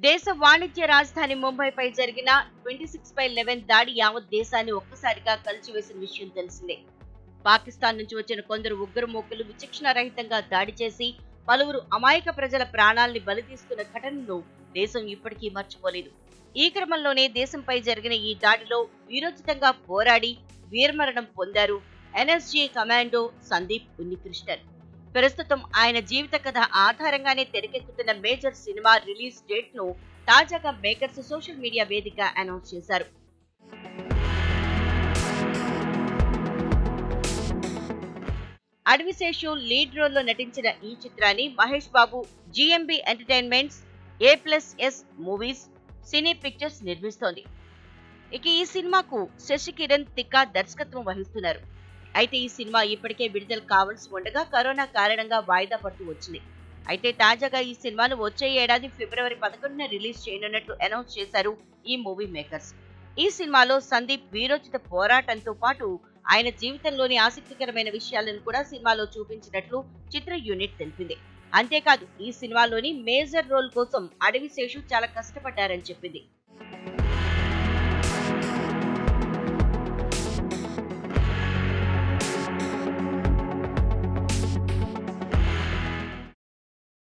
దేశ వాణిజ్య రాజధాని ముంబైపై జరిగిన ట్వంటీ సిక్స్ బై లెవెన్ దాడి యావత్ దేశాన్ని ఒక్కసారిగా కలిచివేసిన విషయం తెలిసిందే పాకిస్తాన్ నుంచి వచ్చిన కొందరు ఉగ్రమూకలు విచక్షణ రహితంగా దాడి చేసి పలువురు అమాయక ప్రజల ప్రాణాల్ని బలి తీసుకున్న ఘటనను దేశం ఇప్పటికీ మర్చిపోలేదు ఈ క్రమంలోనే దేశంపై జరిగిన ఈ దాడిలో వీరోచితంగా పోరాడి వీరమరణం పొందారు ఎన్ఎస్జీ కమాండో సందీప్ ఉన్నికృష్ణన్ ప్రస్తుతం ఆయన జీవిత కథ ఆధారంగానే తెరకెక్కుతున్న మేజర్ సినిమా రిలీజ్ డేట్ ను తాజాగా మేకర్స్ సోషల్ మీడియా వేదిక అనౌన్స్ చేశారు అడవిశేషు లీడ్ రోల్ లో నటించిన ఈ చిత్రాన్ని Mahesh Babu GMB entertainments A plus S movies cine pictures నిర్మిస్తోంది ఇక ఈ సినిమాకు శశి కిరణ్ తిక్కా దర్శకత్వం వహిస్తున్నారు అయితే ఈ సినిమా ఇప్పటికే విడుదల కావాల్సి ఉండగా కరోనా కారణంగా వాయిదా పడుతూ వచ్చింది అయితే తాజాగా ఈ సినిమాను వచ్చే ఏడాది ఫిబ్రవరి పదకొండున రిలీజ్ చేయనున్నట్లు అనౌన్స్ చేశారు ఈ మూవీ మేకర్స్ ఈ సినిమాలో సందీప్ వీరోచిత పోరాటంతో పాటు ఆయన జీవితంలోని ఆసక్తికరమైన విషయాలను కూడా సినిమాలో చూపించినట్లు చిత్ర యూనిట్ తెలిపింది అంతేకాదు ఈ సినిమాలోని మేజర్ రోల్ కోసం అడవి శేషు చాలా కష్టపడ్డారని చెప్పింది